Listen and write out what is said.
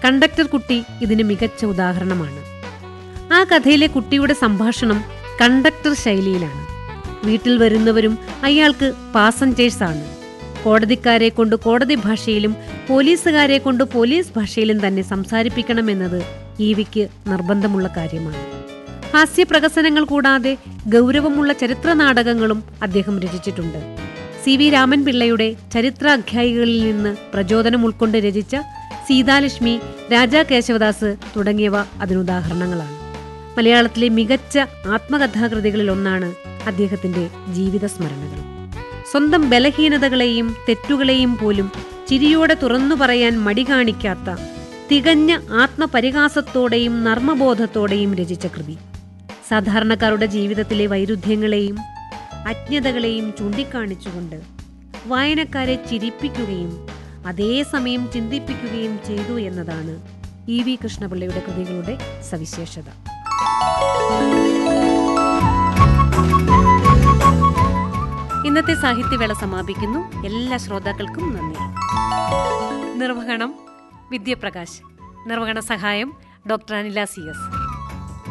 conductor കുട്ടി ഇതിന് മികച്ച ഉദാഹരണമാണ് ആ കഥയിലെ കുട്ടിയുടെ സംഭാഷണം കണ്ടക്ടർ ശൈലിയിലാണ് വീട്ടിൽ വരുന്നവരും അയാൾക്ക് പാസഞ്ചേഴ്സാണ് കോടതിക്കാരെ കൊണ്ട് കോടതി ഭാഷയിലും പോലീസുകാരെ കൊണ്ട് പോലീസ് ഭാഷയിലും തന്നെ സംസാരിപ്പിക്കണമെന്നത് ഈവിക്ക് നിർബന്ധമുള്ള കാര്യമാണ് ഹാസ്യപ്രകസനങ്ങൾ കൂടാതെ ഗൗരവമുള്ള ചരിത്ര നാടകങ്ങളും അദ്ദേഹം രചിച്ചിട്ടുണ്ട് സി വി രാമൻ പിള്ളയുടെ ചരിത്രാഖ്യായികളിൽ നിന്ന് പ്രചോദനം ഉൾക്കൊണ്ട് രചിച്ച സീതാലക്ഷ്മി രാജാ കേശവദാസ് തുടങ്ങിയവ അതിനുദാഹരണങ്ങളാണ് മലയാളത്തിലെ മികച്ച ആത്മകഥാകൃതികളിൽ ഒന്നാണ് അദ്ദേഹത്തിന്റെ ജീവിത സ്മരണകൾ സ്വന്തം ബലഹീനതകളെയും തെറ്റുകളെയും പോലും ചിരിയോടെ തുറന്നു പറയാൻ മടി കാണിക്കാത്ത തികഞ്ഞ ആത്മപരിഹാസത്തോടെയും നർമ്മബോധത്തോടെയും രചിച്ച കൃതി സാധാരണക്കാരുടെ ജീവിതത്തിലെ വൈരുദ്ധ്യങ്ങളെയും അജ്ഞതകളെയും ചൂണ്ടിക്കാണിച്ചുകൊണ്ട് വായനക്കാരെ ചിരിപ്പിക്കുകയും അതേസമയം ചിന്തിപ്പിക്കുകയും ചെയ്തു എന്നതാണ് ഇ വി കൃഷ്ണപിള്ളയുടെ കൃതികളുടെ സവിശേഷത ഇന്നത്തെ സാഹിത്യവേള സമാപിക്കുന്നു എല്ലാ ശ്രോതാക്കൾക്കും നന്ദി നിർവഹണം വിദ്യപ്രകാശ് നിർവഹണ സഹായം ഡോക്ടർ അനില സി എസ്